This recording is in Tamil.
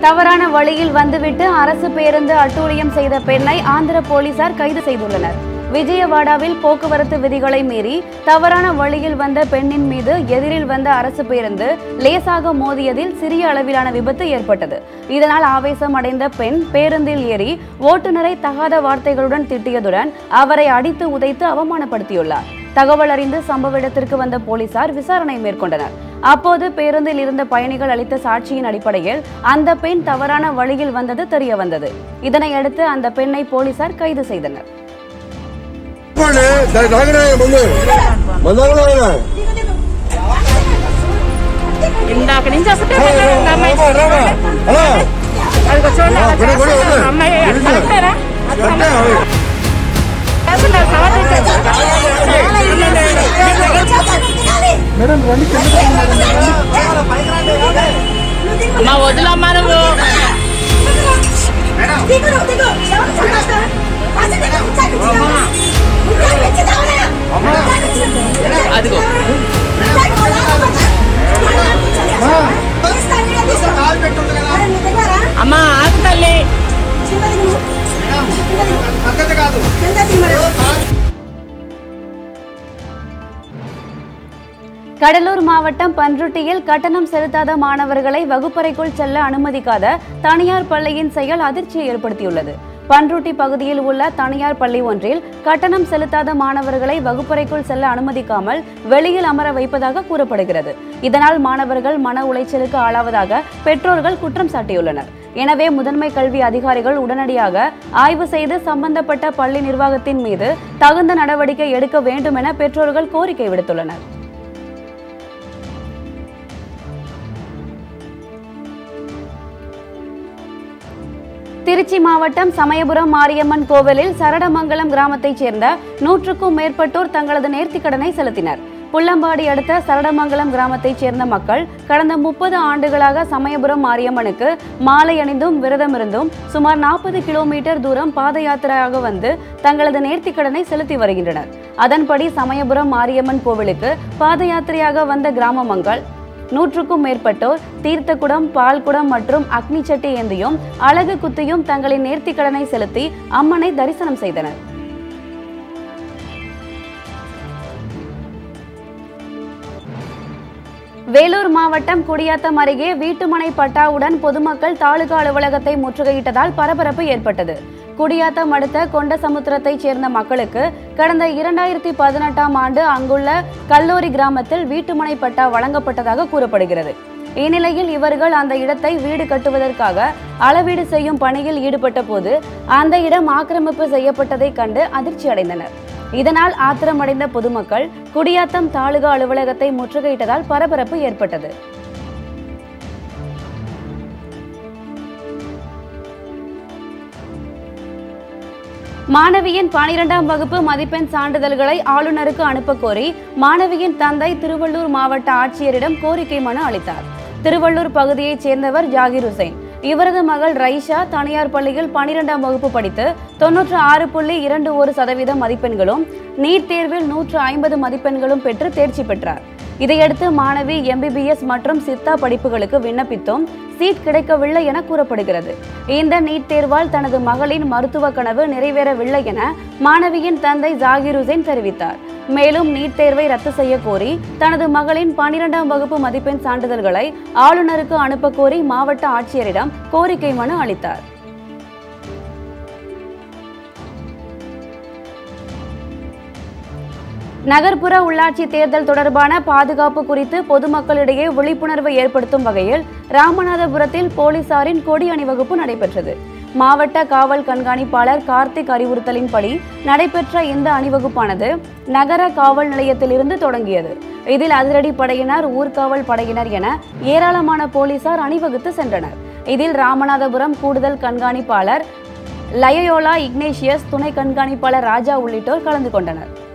தவறான வழியில் வந்துவிட்டு அரசு பேருந்து அட்டூழியம் செய்த பெண்ணை ஆந்திர போலீசார் கைது செய்துள்ளனர் விஜயவாடாவில் போக்குவரத்து விதிகளை மீறி தவறான வழியில் வந்த பெண்ணின் மீது எதிரில் வந்த அரசு பேருந்து லேசாக மோதியதில் சிறிய அளவிலான விபத்து ஏற்பட்டது இதனால் ஆவேசம் அடைந்த பெண் பேருந்தில் ஏறி ஓட்டுநரை தகாத வார்த்தைகளுடன் திட்டியதுடன் அவரை அடித்து உதைத்து அவமானப்படுத்தியுள்ளார் தகவல் அறிந்து சம்பவ இடத்திற்கு வந்த போலீசார் விசாரணை மேற்கொண்டனர் அப்போது பேருந்தில் இருந்த பயணிகள் அளித்த சாட்சியின் அடிப்படையில் அந்த பெண் தவறான வழியில் வந்தது தெரிய வந்தது இதனையடுத்து அந்த பெண்ணை போலீசார் கைது செய்தனர் చెప్పండి దాని తాగడే ముందు మందాగలే ఇందాక నుంచి వస్తుంటే అమ్మాయి అది చూడండి అలా చేస్తున్నారు. అమ్మాయి కరెక్టేనా? చేస్తున్నారు, సమర్థించారు. అమ్మా వదిలమ్మా నువ్వు అదిగో అమ్మా ఆగు తల్లి கடலூர் மாவட்டம் பன்ருட்டியில் கட்டணம் செலுத்தாத மாணவர்களை வகுப்பறைக்குள் செல்ல அனுமதிக்காத தனியார் பள்ளியின் செயல் அதிர்ச்சியை ஏற்படுத்தியுள்ளது பன்ருட்டி பகுதியில் உள்ள தனியார் பள்ளி ஒன்றில் கட்டணம் செலுத்தாத மாணவர்களை வகுப்பறைக்குள் செல்ல அனுமதிக்காமல் வெளியில் அமர வைப்பதாக கூறப்படுகிறது இதனால் மாணவர்கள் மன உளைச்சலுக்கு ஆளாவதாக பெற்றோர்கள் குற்றம் சாட்டியுள்ளனர் எனவே முதன்மை கல்வி அதிகாரிகள் உடனடியாக ஆய்வு செய்து சம்பந்தப்பட்ட பள்ளி நிர்வாகத்தின் மீது தகுந்த நடவடிக்கை எடுக்க வேண்டும் என பெற்றோர்கள் கோரிக்கை விடுத்துள்ளனர் திருச்சி மாவட்டம் சமயபுரம் மாரியம்மன் கோவிலில் சரடமங்கலம் கிராமத்தைச் சேர்ந்த நூற்றுக்கும் மேற்பட்டோர் தங்களது நேர்த்திக்கடனை செலுத்தினர் புள்ளம்பாடி அடுத்த சரடமங்கலம் கிராமத்தைச் சேர்ந்த மக்கள் கடந்த முப்பது ஆண்டுகளாக சமயபுரம் மாரியம்மனுக்கு மாலை அணிந்தும் விரதமிருந்தும் சுமார் நாற்பது கிலோமீட்டர் தூரம் பாத யாத்திரையாக வந்து தங்களது நேர்த்திக்கடனை செலுத்தி வருகின்றனர் அதன்படி சமயபுரம் மாரியம்மன் கோவிலுக்கு பாத யாத்திரையாக வந்த கிராம மக்கள் நூற்றுக்கும் மேற்பட்டோர் தீர்த்தக்குடம் பால்குடம் மற்றும் அக்னி சட்டி ஏந்தியும் அழகு குத்தியும் தங்களின் நேர்த்திக்கடனை செலுத்தி அம்மனை தரிசனம் செய்தனர் வேலூர் மாவட்டம் குடியாத்தம் அருகே வீட்டுமனை பட்டாவுடன் பொதுமக்கள் தாலுகா அலுவலகத்தை முற்றுகையிட்டதால் பரபரப்பு ஏற்பட்டது குடியாத்தம் அடுத்த கொண்டசமுத்திரத்தைச் சேர்ந்த மக்களுக்கு கடந்த இரண்டாயிரத்தி பதினெட்டாம் ஆண்டு அங்குள்ள கல்லூரி கிராமத்தில் வீட்டுமனை பட்டா வழங்கப்பட்டதாக கூறப்படுகிறது இந்நிலையில் இவர்கள் அந்த இடத்தை வீடு கட்டுவதற்காக அளவீடு செய்யும் பணியில் ஈடுபட்ட போது அந்த இடம் ஆக்கிரமிப்பு செய்யப்பட்டதைக் கண்டு அதிர்ச்சி அடைந்தனர் இதனால் ஆத்திரமடைந்த பொதுமக்கள் குடியாத்தம் தாலுகா அலுவலகத்தை முற்றுகையிட்டதால் பரபரப்பு ஏற்பட்டது மாணவியின் பனிரெண்டாம் வகுப்பு மதிப்பெண் சான்றிதழ்களை ஆளுநருக்கு அனுப்ப கோரி மாணவியின் தந்தை திருவள்ளூர் மாவட்ட ஆட்சியரிடம் கோரிக்கை மனு அளித்தார் திருவள்ளூர் பகுதியைச் சேர்ந்தவர் ஜாகிர் ஹுசைன் இவரது மகள் ரைஷா தனியார் பள்ளியில் பனிரெண்டாம் வகுப்பு படித்து தொன்னூற்று ஆறு புள்ளி இரண்டு ஒரு சதவீதம் மதிப்பெண்களும் நீட் தேர்வில் நூற்று ஐம்பது மதிப்பெண்களும் பெற்று தேர்ச்சி பெற்றார் இதையடுத்து மாணவி எம்பிபிஎஸ் மற்றும் சித்தா படிப்புகளுக்கு விண்ணப்பித்தும் சீட் கிடைக்கவில்லை என கூறப்படுகிறது இந்த நீட் தேர்வால் தனது மகளின் மருத்துவ கனவு நிறைவேறவில்லை என மாணவியின் தந்தை ஜாகிர் ஹுசைன் தெரிவித்தார் மேலும் நீட் தேர்வை ரத்து செய்ய கோரி தனது மகளின் பனிரெண்டாம் வகுப்பு மதிப்பெண் சான்றிதழ்களை ஆளுநருக்கு அனுப்ப கோரி மாவட்ட ஆட்சியரிடம் கோரிக்கை மனு அளித்தார் நகர்ப்புற உள்ளாட்சி தேர்தல் தொடர்பான பாதுகாப்பு குறித்து பொதுமக்களிடையே விழிப்புணர்வு ஏற்படுத்தும் வகையில் ராமநாதபுரத்தில் போலீசாரின் கொடி அணிவகுப்பு நடைபெற்றது மாவட்ட காவல் கண்காணிப்பாளர் கார்த்திக் அறிவுறுத்தலின்படி நடைபெற்ற இந்த அணிவகுப்பானது நகர காவல் நிலையத்திலிருந்து தொடங்கியது இதில் அதிரடி படையினர் ஊர்காவல் படையினர் என ஏராளமான போலீசார் அணிவகுத்து சென்றனர் இதில் ராமநாதபுரம் கூடுதல் கண்காணிப்பாளர் லயோலா இக்னேஷியஸ் துணை கண்காணிப்பாளர் ராஜா உள்ளிட்டோர் கலந்து கொண்டனர்